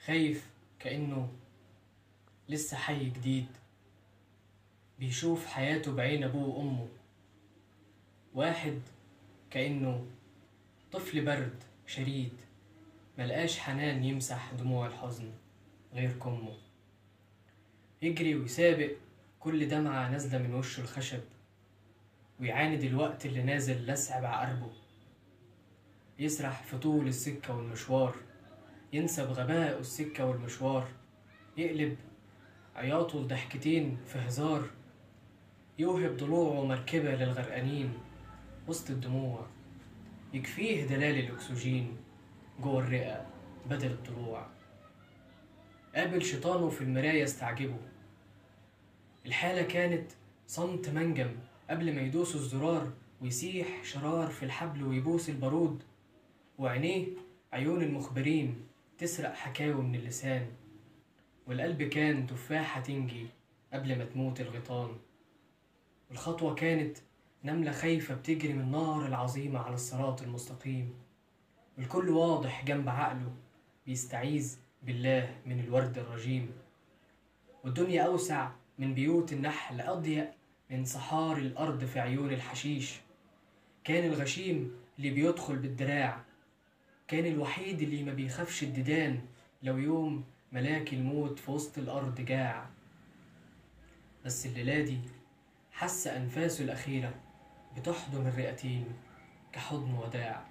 خايف كأنه لسه حي جديد بيشوف حياته بعين أبوه وأمه واحد كأنه طفل برد شريد ملقاش حنان يمسح دموع الحزن غير كمه يجري ويسابق كل دمعة نازلة من وشه الخشب ويعاند الوقت اللي نازل لسع بعقربه يسرح في طول السكة والمشوار ينسى بغبائه السكة والمشوار يقلب عياطه لضحكتين في هزار يوهب ضلوعه مركبة للغرقانين وسط الدموع يكفيه دلال الأكسجين جوه الرئة بدل الضلوع قابل شيطانه في المراية استعجبه الحالة كانت صمت منجم قبل ما يدوس الزرار ويسيح شرار في الحبل ويبوس البارود وعينيه عيون المخبرين تسرق حكاوي من اللسان والقلب كان تفاحة تنجي قبل ما تموت الغيطان والخطوة كانت نملة خايفة بتجري من النار العظيمة على الصراط المستقيم والكل واضح جنب عقله بيستعيذ بالله من الورد الرجيم والدنيا أوسع من بيوت النحل أضيق من صحار الأرض في عيون الحشيش كان الغشيم اللي بيدخل بالدراع كان الوحيد اللي ما بيخافش الديدان لو يوم ملاك الموت في وسط الأرض جاع بس الليلة دي حس أنفاسه الأخيرة بتحضن الرئتين كحضن وداع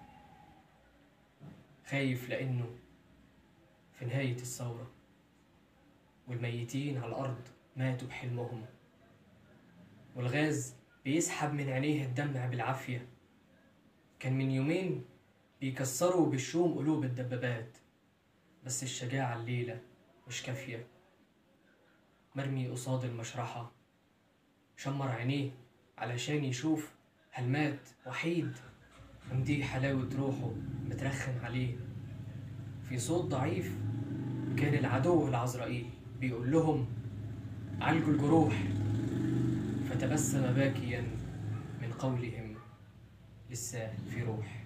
خايف لأنه في نهاية الثورة والميتين على الأرض ماتوا بحلمهم والغاز بيسحب من عينيه الدمع بالعافية كان من يومين بيكسروا بالشوم قلوب الدبابات بس الشجاعة الليلة مش كافية مرمي قصاد المشرحة شمر عينيه علشان يشوف هل مات وحيد أم دي حلاوة روحه مترخم عليه في صوت ضعيف كان العدو العزرائيل بيقول لهم عالجوا الجروح فتبسم باكيا من قولهم لسه في روح